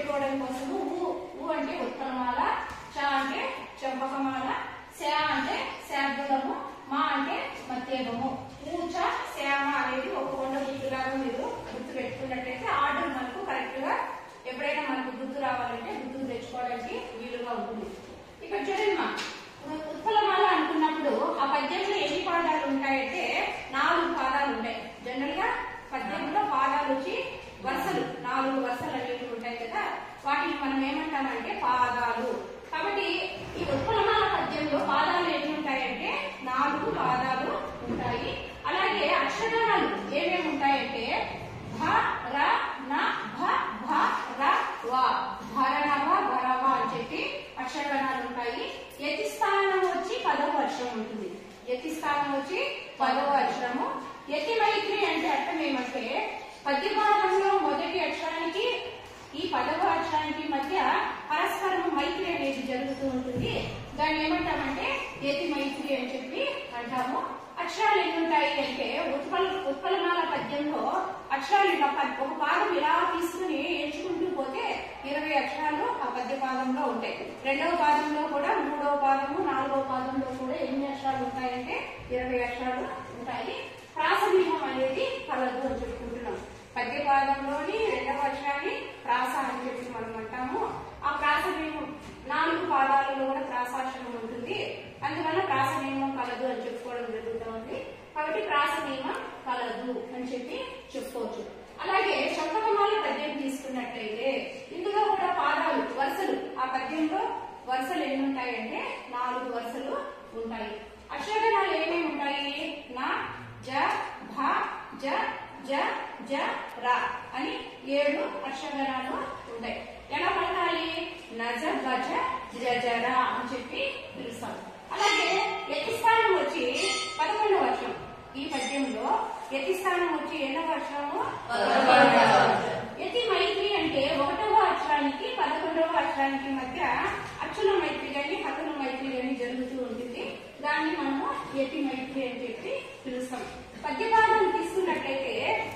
గుర్తుపెట్టుకోవడం కోసము ఊ ఊ అంటే ఉత్పలమాల చ అంటే చంపకమాల శ అంటే శార్దులము మా అంటే మధ్యమము ఊచ శ్యామ అనేది ఒక కొండ గుర్తులాగా మీరు గుర్తు పెట్టుకున్నట్టయితే ఆర్డర్ మనకు కరెక్ట్ గా ఎప్పుడైనా మనకు గుర్తు రావాలంటే గుర్తు తెచ్చుకోవడానికి వీలుగా ఉంటుంది ఇక్కడ చూడండి మా ఉత్పలమాల అనుకున్నప్పుడు ఆ పద్యంలో ఎన్ని పాదాలు ఉంటాయంటే నాలుగు పాదాలు ఉంటాయి జనరల్ గా పద్యంలో పాదాలు వచ్చి వరుసలు నాలుగు వరుసలు అనేవి ఉంటాయి కదా వాటిని మనం ఏమంటామంటే పాదాలు కాబట్టి ఈ ఉత్పలమాల పద్యంలో పాదాలు ఎన్ని ఉంటాయంటే నాలుగు పాదాలు ఉంటాయి అలాగే అక్షరాలు ఏమేమి ఉంటాయంటే భ ర న భ భ ర వ భరణవ భరవ అని చెప్పి అక్షరగణాలు ఉంటాయి యతి స్థానం వచ్చి పదవ అక్షరం ఉంటుంది యతి స్థానం వచ్చి పదవ అక్షరము యతి మైత్రి అంటే అర్థం ఏమంటే పద్యపాదంలో మొదటి అక్షరానికి ఈ పదవ అక్షరానికి మధ్య పరస్పరం మైత్రి అనేది జరుగుతూ ఉంటుంది దాన్ని ఏమంటామంటే యతి మైత్రి అని చెప్పి అంటాము అక్షరాలు ఎన్ని ఉంటాయి అంటే ఉత్పల ఉత్పలమాల పద్యంలో అక్షరాలు ఇలా పద్- ఒక పాదం ఇలా తీసుకుని ఎంచుకుంటూ పోతే ఇరవై అక్షరాలు ఆ పద్య పాదంలో ఉంటాయి రెండవ పాదంలో కూడా మూడవ పాదము నాలుగవ పాదంలో కూడా ఎన్ని అక్షరాలు ఉంటాయంటే ఇరవై అక్షరాలు ఉంటాయి ప్రాసవ్యూహం అనేది కలదు అని చెప్పుకుంటున్నాం పద్య పాదంలోని రెండవ అక్షరాన్ని ప్రాస అని చెప్పి మనం అంటాము ఆ ప్రాసవ్యూహం నాలుగు పాదాలలో కూడా ప్రాసాక్షరం ఉంటుంది అందువల్ల ప్రాస నియమం కలదు అని చెప్పుకోవడం జరుగుతూ ఉంది కాబట్టి ప్రాస నియమం కలదు అని చెప్పి చెప్పుకోవచ్చు అలాగే శబ్దకమాల పద్యం తీసుకున్నట్లయితే ఇందులో కూడా పాదాలు వరుసలు ఆ పద్యంలో వరుసలు ఎన్ని ఉంటాయంటే నాలుగు వరుసలు ఉంటాయి అక్షరగణాలు ఏమేమి ఉంటాయి నా జ భ జ జ జ ర అని ఏడు అక్షరగణాలు ఉంటాయి ఎలా పలకాలి నజ గజ జజర అని చెప్పి పిలుస్తాం అలాగే యతి స్థానం వచ్చి పదకొండవ వర్షం ఈ పద్యంలో యతి స్థానం వచ్చి ఎన్నో వర్షము యతి మైత్రి అంటే ఒకటవ అక్షరానికి పదకొండవ అక్షరానికి మధ్య అచ్చుల మైత్రి గాని హతుల మైత్రి గాని జరుగుతూ ఉంటుంది దాన్ని మనము యతి మైత్రి అని చెప్పి పిలుస్తాం పద్యపాదం తీసుకున్నట్లయితే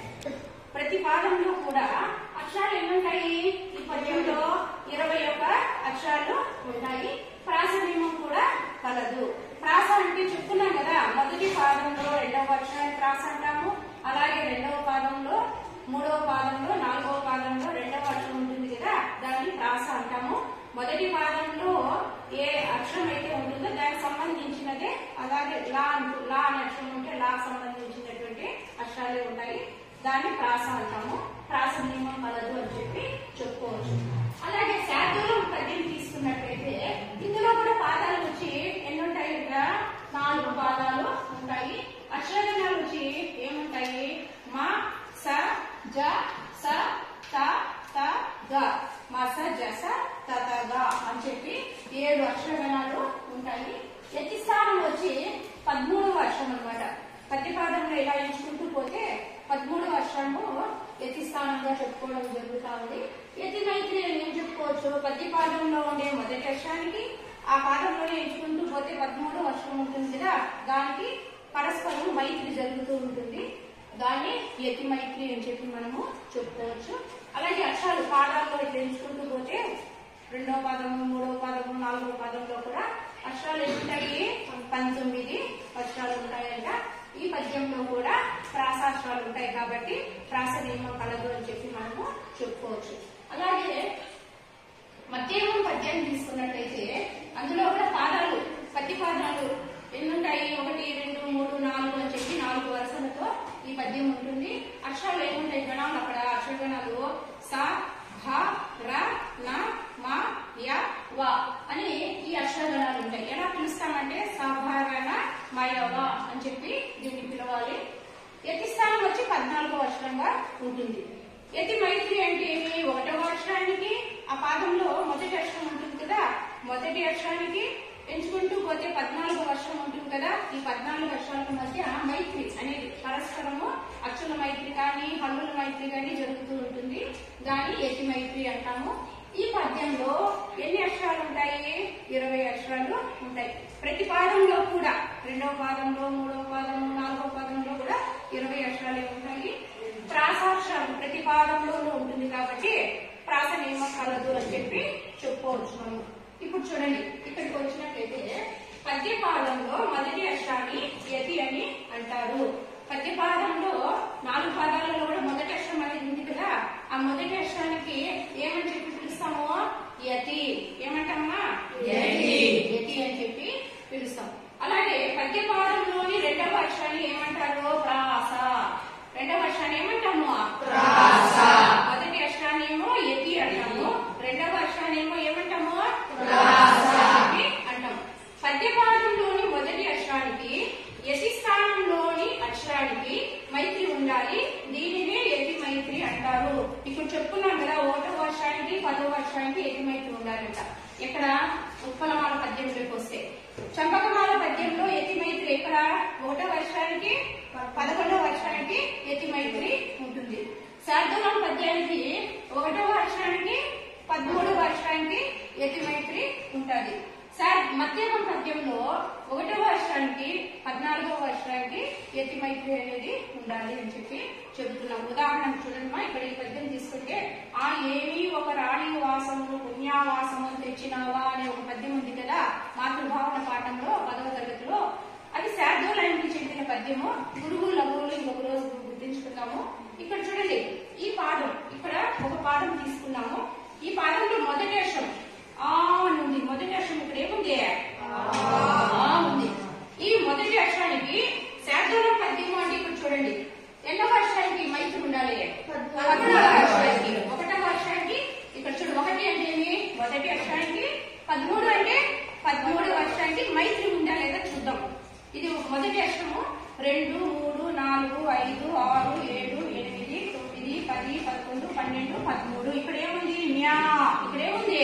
ప్రతి పాదంలో కూడా అక్షరాలు ఎన్ని ఉంటాయి ఈ పద్యంలో ఇరవై ఒక్క అక్షరాలు ఉంటాయి ప్రాస నియమం కూడా కలదు ప్రాస అంటే చెప్పుకున్నాం కదా మొదటి పాదంలో రెండవ అక్షరాన్ని ప్రాస అంటాము అలాగే రెండవ పాదంలో మూడవ పాదంలో నాలుగవ పాదంలో రెండవ అక్షరం ఉంటుంది కదా దాన్ని ప్రాస అంటాము మొదటి పాదంలో ఏ అక్షరం అయితే ఉంటుందో దానికి సంబంధించినదే అలాగే లా అంటూ లా అనే అక్షరం ఉంటే లా సంబంధించినటువంటి అక్షరాలే ఉంటాయి దాన్ని ప్రాస అంటాము ప్రాస నియమం కలదు అని చెప్పి చెప్పుకోవచ్చు అలాగే శాతూరం పద్యం తీసుకున్నట్లయితే ఇందులో కూడా పాదాలు వచ్చి ఎన్ని ఉంటాయి ఇక్కడ నాలుగు పాదాలు ఉంటాయి అక్షరగణాలు వచ్చి ఏముంటాయి మా స జ స త త గ మా స జ స త త గ అని చెప్పి ఏడు అక్షరగణాలు ఉంటాయి యతి స్థానం వచ్చి పదమూడవ అక్షరం అన్నమాట పద్యపాదంలో ఇలా ఎంచుకుంటూ పోతే పదమూడవ అక్షరము యతి స్థానంగా చెప్పుకోవడం జరుగుతా ఉంది యతి మైత్రి అని ఏం చెప్పుకోవచ్చు పద్యపాదంలో ఉండే మొదటి అక్షరానికి ఆ పాదంలోనే ఎంచుకుంటూ పోతే పదమూడవ అక్షరం ఉంటుంది కదా దానికి పరస్పరం మైత్రి జరుగుతూ ఉంటుంది దాన్ని యతి మైత్రి అని చెప్పి మనము చెప్పుకోవచ్చు అలాగే అక్షరాలు పాదాల్లో ఇట్లా ఎంచుకుంటూ పోతే రెండవ పాదము మూడవ పాదము నాలుగవ పాదంలో కూడా అక్షరాలు ఎన్ని ఉంటాయి పంతొమ్మిది అక్షరాలు ఉంటాయంట ఈ పద్యంలో కూడా ప్రాసాక్షరాలు ఉంటాయి కాబట్టి ప్రాస నియమం కలదు అని చెప్పి మనము చెప్పుకోవచ్చు అలాగే మధ్యాహ్నం పద్యం తీసుకున్నట్లయితే అందులో కూడా పాదాలు పద్య పాదాలు ఎన్ని ఉంటాయి ఒకటి రెండు మూడు నాలుగు అని చెప్పి నాలుగు వరుసలతో ఈ పద్యం ఉంటుంది అక్షరాలు ఏముంటాయి గణాలు అక్కడ అక్షరగణాలు స భ ర న మ య వ అని ఈ అక్షరగణాలు ఉంటాయి ఎలా పిలుస్తామంటే సాధారణ మయవ అని చెప్పి దీన్ని పిలవాలి యతి స్థానం వచ్చి పద్నాలుగో అక్షరంగా ఉంటుంది యతి మైత్రి అంటే ఏమి ఒకటవ అక్షరానికి ఆ పాదంలో మొదటి అక్షరం ఉంటుంది కదా మొదటి అక్షరానికి ఎంచుకుంటూ పోతే పద్నాలుగో అక్షరం ఉంటుంది కదా ఈ పద్నాలుగు అక్షరాల మధ్య మైత్రి అనేది పరస్పరము అక్షుల మైత్రి కానీ హల్లుల మైత్రి కానీ జరుగుతూ ఉంటుంది దాన్ని యతి మైత్రి అంటాము ఈ పద్యంలో ఎన్ని అక్షరాలు ఉంటాయి ఇరవై అక్షరాలు ఉంటాయి ప్రతి పాదంలో కూడా రెండవ పాదంలో మూడవ పాదము నాలుగవ పాదంలో కూడా ఇరవై అక్షరాలే ఉంటాయి ప్రాసాక్షరాలు ప్రతి పాదంలోనూ ఉంటుంది కాబట్టి ప్రాస నియమం నియమం కలదు అని చెప్పి చెప్పుకోవచ్చు మనం ఇప్పుడు చూడండి ఇక్కడికి వచ్చినట్లయితే పద్యపాదంలో మొదటి అక్షరాన్ని యతి అని అంటారు పద్యపాదంలో నాలుగు పాదాలలో కూడా మొదటి అక్షరం అనేది ఉంది కదా ఆ మొదటి అక్షరానికి ఏమని చెప్పి పిలుస్తాము యతి ఏమంటామా యతి. యతి అని చెప్పి పిలుస్తాం అలాగే పద్యపాదంలోని రెండవ అక్షరాన్ని ఏమంటారు ప్రాస రెండవ అక్షరాన్ని ఏమంటాము ప్రాస. మొదటి అక్షరాన్ని ఏమో యతి అంటాము రెండవ అక్షరాన్ని ఏమో ఏమంటాము ప్రాస. అని అంటాం పద్యపాదంలోని మొదటి అక్షరానికి యతి స్థానంలోని అక్షరానికి మైత్రి ఉండాలి దీనినే యతి మైత్రి అంటారు ఇప్పుడు చెప్పుకున్నాం కదా ఒకటో వర్షానికి పదో వర్షానికి యతి మైత్రి ఉండాలంట ఇక్కడ ఉత్పలమాల పద్యంలోకి వస్తే చంపకమాల పద్యంలో యతి మైత్రి ఎక్కడ ఒకటో వర్షానికి పదకొండవ వర్షానికి యతి మైత్రి ఉంటుంది శార్దూలం పద్యానికి ఒకటో వర్షానికి పదమూడవ వర్షానికి యతి మైత్రి ఉంటుంది సార్ మధ్యాహ్నం పద్యంలో ఒకటవ వర్షానికి పద్నాలుగవ వర్షానికి యతి మైత్రి అనేది ఉండాలి అని చెప్పి చెబుతున్నాం ఉదాహరణ చూడండి మా ఇక్కడ ఈ పద్యం తీసుకుంటే ఆ ఏమి ఒక రాణి వాసము పుణ్యావాసము తెచ్చినావా అనే ఒక పద్యం ఉంది కదా మాతృభావన పాఠంలో పదవ తరగతిలో అది శార్దూలానికి చెందిన పద్యము గురువు లఘువులు ఇంకొక రోజు గుర్తించుకుందాము ఇక్కడ చూడండి ఈ పాదం ఇక్కడ ఒక పాదం తీసుకున్నాము ఈ పాదంలో మొదటి అక్షరం ఆ అని ఉంది మొదటి అక్షరం ఇక్కడ ఏముంది ఆ ఉంది ఈ మొదటి అక్షరానికి శార్దూలం పద్యము అంటే ఇప్పుడు చూడండి ఎన్నో వర్షానికి మైత్రి ఉండాలి పదమూడవ అక్షరానికి ఒకటవ అక్షరానికి ఇక్కడ చూడు ఒకటి అంటే ఏమి మొదటి అక్షరానికి పదమూడు అంటే పదమూడు వర్షానికి మైత్రి ఉందా లేదా చూద్దాం ఇది మొదటి అక్షరము రెండు మూడు నాలుగు ఐదు ఆరు ఏడు ఎనిమిది తొమ్మిది పది పదకొండు పన్నెండు పదమూడు ఇక్కడ ఏముంది న్యా ఇక్కడ ఏముంది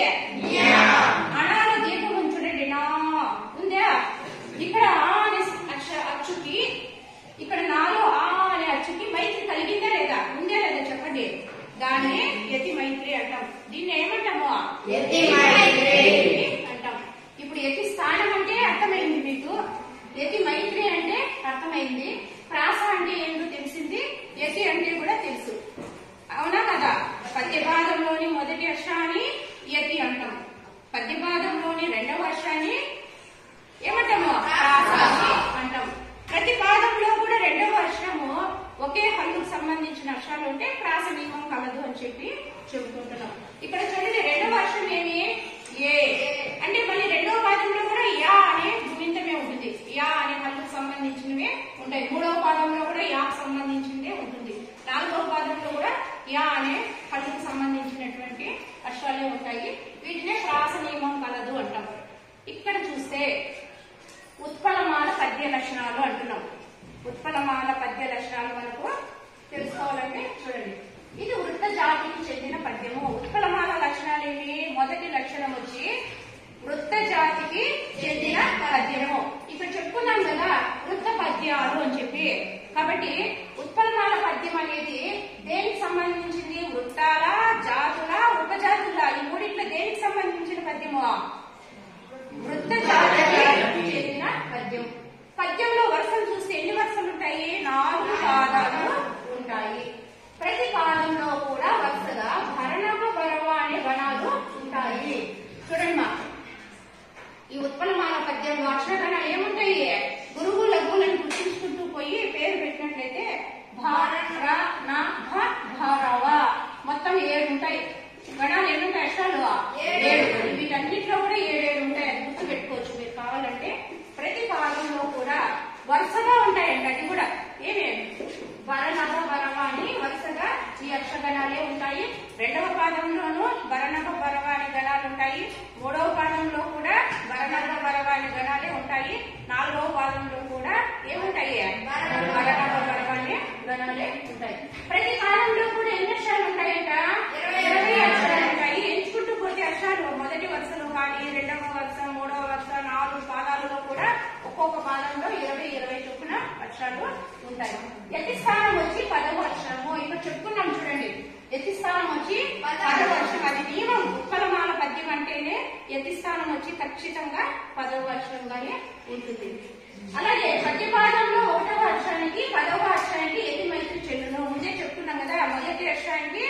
అనాలో దీపం ఉంది చూడండి నా ఉందా ఇక్కడ ఆ అనే అక్ష అచ్చుకి ఇక్కడ నాలో ఆ అనే అచ్చుకి మైత్రి కలిగిందా లేదా ఉందా లేదా చెప్పండి దాన్నే యతి మైత్రి అంటాం దీన్ని ఏమంటాము యతి మైత్రి. అంటాం ఇప్పుడు యతి స్థానం అంటే అర్థమైంది మీకు యతి మైత్రి అంటే అర్థమైంది ప్రాస అంటే ఏంటో తెలిసింది యతి అంటే కూడా తెలుసు అవునా కదా పద్యపాదంలోని మొదటి అక్షరాన్ని యతి అంటాం పద్యపాదంలోని రెండవ అక్షరాన్ని ఏమంటాము ప్రాస అంటాం ప్రతి పాదంలో కూడా రెండవ అక్షరము ఒకే హల్లుకు సంబంధించిన అక్షరాలు ఉంటే ప్రాస నియమం కలదు అని చెప్పి చెబుతుంటున్నాం ఇక్కడ చూడండి రెండవ అక్షరం ఏమి ఏ అంటే మళ్ళీ రెండవ పాదంలో కూడా యా అనే గుణింతమే ఉంటుంది యా అనే హల్లుకు సంబంధించినవే ఉంటాయి మూడవ పాదంలో కూడా యాకు సంబంధించిందే ఉంటుంది నాలుగవ పాదంలో కూడా యా అనే హల్లుకు సంబంధించినటువంటి అక్షరాలే ఉంటాయి వీటినే ప్రాస నియమం కలదు అంటాం ఇక్కడ చూస్తే ఉత్పలమాల పద్య లక్షణాలు అంటున్నాం ఉత్పలమాల పద్య లక్షణాలు మనకు తెలుసుకోవాలంటే చూడండి ఇది వృత్త జాతికి చెందిన పద్యము ఉత్పలమాల లక్షణాలు ఏమి మొదటి లక్షణం వచ్చి వృత్త జాతికి చెందిన పద్యము ఇక్కడ చెప్పుకున్నాం కదా వృత్త పద్యాలు అని చెప్పి కాబట్టి ఉత్పలమాల పద్యం అనేది దేనికి సంబంధించింది వృత్తాల జాతుల ఉపజాతుల ఈ మూడిట్ల దేనికి సంబంధించిన పద్యము వృత్త జాతికి చెందిన పద్యం పద్యంలో వర్షం చూస్తే ఎన్ని వర్షాలు ఉంటాయి నాలుగు పాదాలు ఉంటాయి ప్రతి పాదంలో కూడా వరుసగా భరణమ భరవ అనే గణాలు ఉంటాయి చూడండి మా ఈ ఉత్పన్నమాల పద్యంలో అక్షరగణాలు ఏముంటాయి గురువు లఘువులను గుర్తించుకుంటూ పోయి పేరు పెట్టినట్లయితే భారత నా భ భారవ మొత్తం ఏడు ఉంటాయి గణాలు ఎన్ని ఉంటాయి అక్షరాలు ఏడు వీటన్నిటిలో కూడా ఏడేడు ఉంటాయి అది గుర్తు పెట్టుకోవచ్చు మీరు కావాలంటే ప్రతి పాదంలో కూడా వరుసగా ఉంటాయండి అది కూడా ఏమేమి వరనభ వరవ అని వరుసగా ఈ అక్షగణాలే ఉంటాయి రెండవ పాదంలోనూ వరనభ వరవ అనే గణాలు ఉంటాయి మూడవ పాదంలో కూడా వరనభ వరవ అనే గణాలే ఉంటాయి నాలుగవ పాదంలో కూడా ఏముంటాయి వరనభ వరవ అనే గణాలే ఉంటాయి ప్రతి పాదంలో కూడా ఎన్ని అక్షరాలు ఉంటాయంట ఇరవై అక్షరాలు ఉంటాయి ఎంచుకుంటూ పోతే అక్షరాలు మొదటి వరుసలో కానీ రెండవ వరుస మూడవ వరుస నాలుగు పాదాలలో కూడా ఒక్కొక్క పాదంలో ఇరవై ఇరవై చొప్పున అక్షరాలు ఉంటాయి యతి స్థానం వచ్చి పదవ అక్షరము ఇక్కడ చెప్పుకున్నాం చూడండి యతి స్థానం వచ్చి పదవ అక్షరం అది నియమం ఉత్పలమాల పద్యం అంటేనే యతి స్థానం వచ్చి ఖచ్చితంగా పదవ అక్షరంగానే ఉంటుంది అలాగే పద్యపాదంలో ఒకటవ అక్షరానికి పదవ అక్షరానికి యతి మైత్రి చెల్లును ముందే చెప్పుకున్నాం కదా మొదటి అక్షరానికి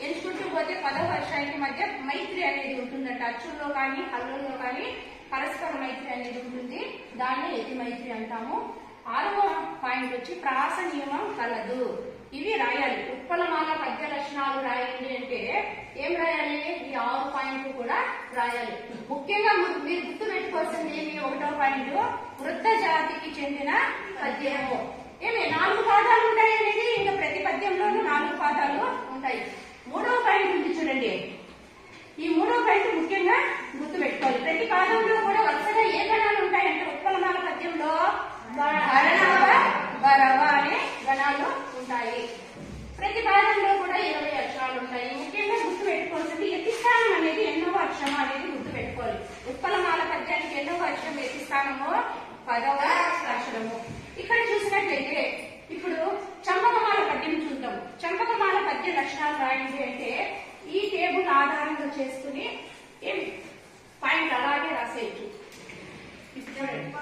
ఎంచుకుంటూ పోతే పదవ వర్షానికి మధ్య మైత్రి అనేది ఉంటుందట అచ్చుల్లో కానీ హల్లుల్లో కానీ పరస్పర మైత్రి అనేది ఉంటుంది దాన్ని ఎతి మైత్రి అంటాము ఆరవ పాయింట్ వచ్చి ప్రాస నియమం కలదు ఇవి రాయాలి ఉత్పలమాల పద్య లక్షణాలు రాయండి అంటే ఏం రాయాలి ఈ ఆరు పాయింట్లు కూడా రాయాలి ముఖ్యంగా ము- మీరు గుర్తు పెట్టుకోవాల్సింది ఏమి ఒకటో పాయింట్ వృద్ధ జాతికి చెందిన పద్యము ఏమి నాలుగు పాఠాలు ఉంటాయి అనేది ఇంకా ప్రతి పద్యంలోనూ నాలుగు పాఠాలు ఉంటాయి మూడవ పాయింట్ ఉంది చూడండి ఈ మూడో పాయింట్ ముఖ్యంగా గుర్తు పెట్టుకోవాలి ప్రతి పాదంలో కూడా వరుసగా ఏ గణాలు ఉంటాయంటే ఉత్పలమాల పద్యంలో హరణవ భరవ అనే గణాలు ఉంటాయి ప్రతి పాదంలో కూడా ఇరవై అక్షరాలు ఉంటాయి ముఖ్యంగా గుర్తు పెట్టుకోవాల్సింది యతిస్థానం అనేది ఎన్నవ అక్షరం అనేది గుర్తు పెట్టుకోవాలి ఉత్పలమాల పద్యానికి ఎన్నవ అక్షరం యతిస్థానము పదవ అక్షరము ఇక్కడ చూసినట్లయితే ఇప్పుడు చంపకమాల పద్యం చూద్దాం చంపకమాల పద్య లక్షణాలు రాయండి అంటే ఈ టేబుల్ ఆధారంగా చేసుకుని ఏమి పాయింట్ అలాగే రాసేయచ్చు ఇప్పుడు చూడండి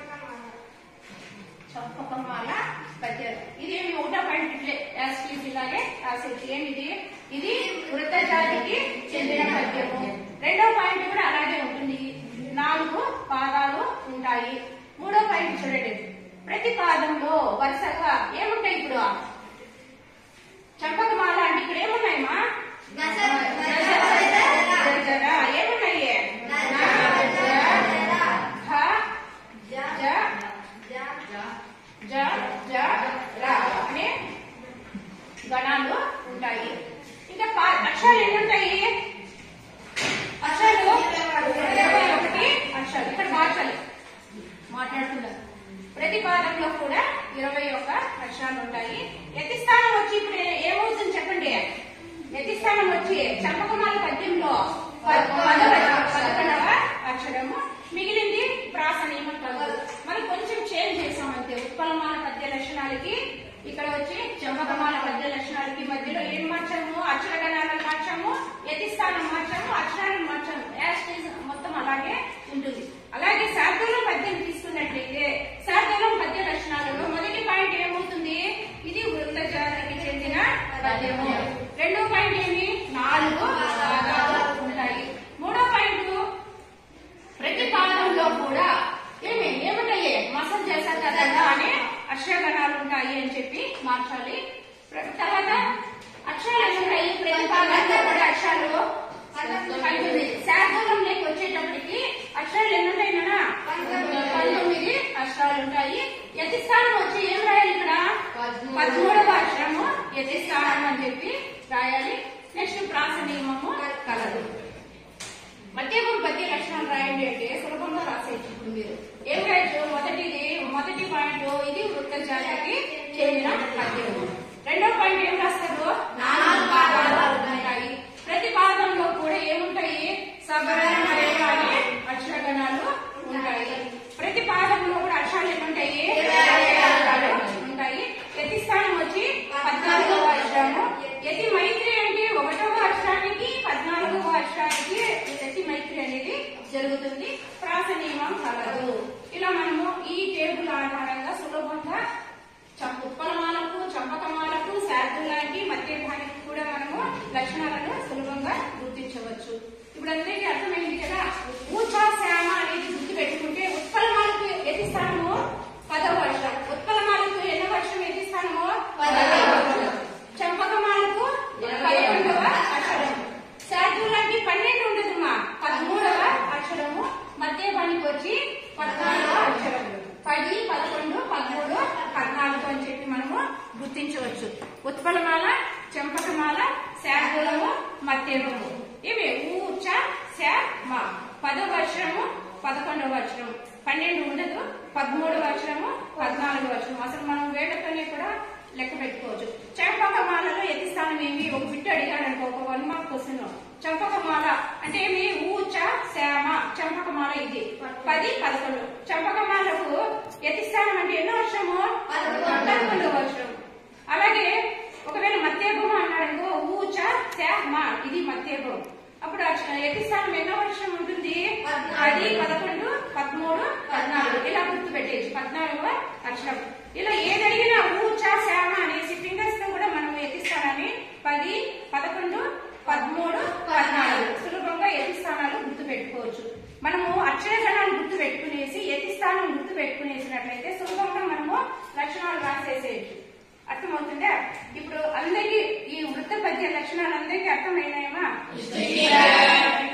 చంపకమాల పద్యాలు ఇదేమి ఒకటో పాయింట్ ఇట్లే యాస్టీస్ ఇలాగే రాసేయచ్చు ఏమిది ఇది వృత్త జాతికి చెందిన పద్యము రెండో పాయింట్ కూడా అలాగే ఉంటుంది నాలుగు పాదాలు ఉంటాయి మూడో పాయింట్ చూడండి ప్రతి పాదంలో వరుసగా ఏముంటాయి ఇప్పుడు చంపకమాల అంటే ఇక్కడ ఏమున్నాయమ్మా గజర ఏమున్నాయి ఘ, జ, జ, జ, ర అనే గణాలు ఉంటాయి ఇంకా పా- అక్షరాలు ఎన్ని ఉంటాయి అక్షరాలు ఇరవై ఒకటి అక్షరాలు ఇక్కడ మార్చాలి మాట్లాడుతున్నారు ప్రతి పాదంలో కూడా ఇరవై ఒక్క అక్షరాలు ఉంటాయి యతి స్థానం వచ్చి ఇప్పుడు ఏ- ఏమవుతుంది చెప్పండి యతి స్థానం వచ్చి చంపకమాల పద్యంలో ప- పదవ పదకొండవ అక్షరము మిగిలింది ప్రాస నియమం కలదు మనం కొంచెం చేంజ్ చేసాం అంతే ఉత్పలమాల పద్య లక్షణాలకి ఇక్కడ వచ్చి చంపకమాల పద్య లక్షణాలకి మధ్యలో ఏం మార్చాము అక్షర గణాలను మార్చాము యతి స్థానం మార్చాము అక్షరాలను మార్చాము యాజ్ ఇట్ ఈజ్ మొత్తం అలాగే ఉంటుంది అలాగే శార్దూలం పద్యం తీసుకున్నట్లయితే శార్దూలం పద్య లక్షణాలలో మొదటి పాయింట్ ఏమవుతుంది ఇది వృత్త జాతికి చెందిన పద్యము రెండో పాయింట్ ఏమి నాలుగు పాదాలు ఉంటాయి మూడో పాయింట్ ప్రతి పాదంలో కూడా ఏమి ఏముంటాయి మసం చేశారు కదా అనే అక్షరగణాలు ఉంటాయి అని చెప్పి మార్చాలి ప్ర- తర్వాత అక్షరాలు ఎన్ని ఉంటాయి ప్రతి పాదంలో కూడా అక్షరాలు పంతొమ్మిది శార్దూలంలోకి వచ్చేటప్పటికి అక్షరాలు ఎన్ని ఉంటాయి నాన్న పంతొమ్మిది అక్షరాలు ఉంటాయి యతి స్థానం వచ్చి ఏం రాయాలి ఇక్కడ పదమూడవ అక్షరము యతి స్థానం అని చెప్పి రాయాలి నెక్స్ట్ ప్రాస నియమము కలదు మధ్యమం పద్య లక్షణాలు రాయండి అంటే సులభంగా రాసేయచ్చు ఇప్పుడు మీరు ఏం రాయొచ్చు మొదటిది మొదటి పాయింట్ ఇది వృత్త జాతికి చెందిన పద్యము రెండో పాయింట్ ఏం రాస్తారు నాలుగు పాదాలు ఉంటాయి ప్రతి పాదంలో కూడా ఏముంటాయి సబరణ అనే అక్షరగణాలు ఉంటాయి ప్రతి పాదంలో కూడా అక్షరాలు ఏముంటాయి అక్షరాలు ఉంటాయి ప్రతి స్థానం వచ్చి పద్నాలుగవ అక్షరము యతి మైత్రి అంటే ఒకటవ అక్షరానికి పద్నాలుగవ అక్షరానికి యతి మైత్రి అనేది జరుగుతుంది ప్రాస నియమం కలదు ఇలా మనము ఈ టేబుల్ ఆధారంగా సులభంగా చం- ఉత్పలమాలకు చంపకమాలకు శార్దులాంటి మధ్యభానికి కూడా మనము లక్షణాలను సులభంగా గుర్తించవచ్చు ఇప్పుడు అందరికీ అర్థమైంది కదా ఊచా శ్యామ అనేది గుర్తు పెట్టుకుంటే ఉత్పలమాలకు ఎతి స్థానము పదవ వర్షం ఉత్పలమాలకు ఎన్నో వర్షం ఎతి స్థానము చంపకమాలకు పదకొండవ అక్షరం శార్దులాంటి పన్నెండు ఉండదమ్మా పదమూడవ అక్షరము మధ్యభానికి వచ్చి పద్నాలుగవ అక్షరం పది పదకొండు పదమూడు పద్నాలుగు అని చెప్పి మనము గుర్తించవచ్చు ఉత్పలమాల చెంపకమాల శార్దూలము మధ్యమము ఇవి ఊచ శ మ పదవ అక్షరము పదకొండవ అక్షరం పన్నెండు ఉండదు పదమూడవ అక్షరము పద్నాలుగవ అక్షరం అసలు మనం వేటతోనే కూడా లెక్క పెట్టుకోవచ్చు చంపకమాలలో ఎతి స్థానం ఏమి ఒక బిట్టు అడిగాడు అనుకో ఒక వన్ మార్క్ క్వశ్చన్ చంపకమాల అంటే ఏమి ఊచ శ్యామ చంపకమాల ఇది పది పదకొండు చంపకమాలకు ఎతి స్థానం అంటే ఎన్నో వర్షము పదకొండవ వర్షం అలాగే ఒకవేళ మధ్యభం అన్నాడు ఊచ శ్యామ ఇది మధ్యభం అప్పుడు అక్ష- ఎతి స్థానం ఎన్నో వర్షం ఉంటుంది పది పదకొండు పదమూడు పద్నాలుగు ఇలా గుర్తు పెట్టేసి పద్నాలుగవ అక్షరం ఇలా ఏదడిగినా ఊచ శ్యామ అనేసి ఫింగర్స్ తో కూడా మనం ఎత్తిస్తానని పది పదకొండు పదమూడు పద్నాలుగు సులభంగా ఎతి స్థానాలు గుర్తు పెట్టుకోవచ్చు మనము అక్షర గణాలు గుర్తు పెట్టుకునేసి ఎతి స్థానం గుర్తు పెట్టుకునేసినట్లయితే సులభంగా మనము లక్షణాలు రాసేసేయచ్చు అర్థమవుతుందా ఇప్పుడు అందరికీ ఈ వృత్త పద్య లక్షణాలు అందరికీ అర్థమైనాయమ్మా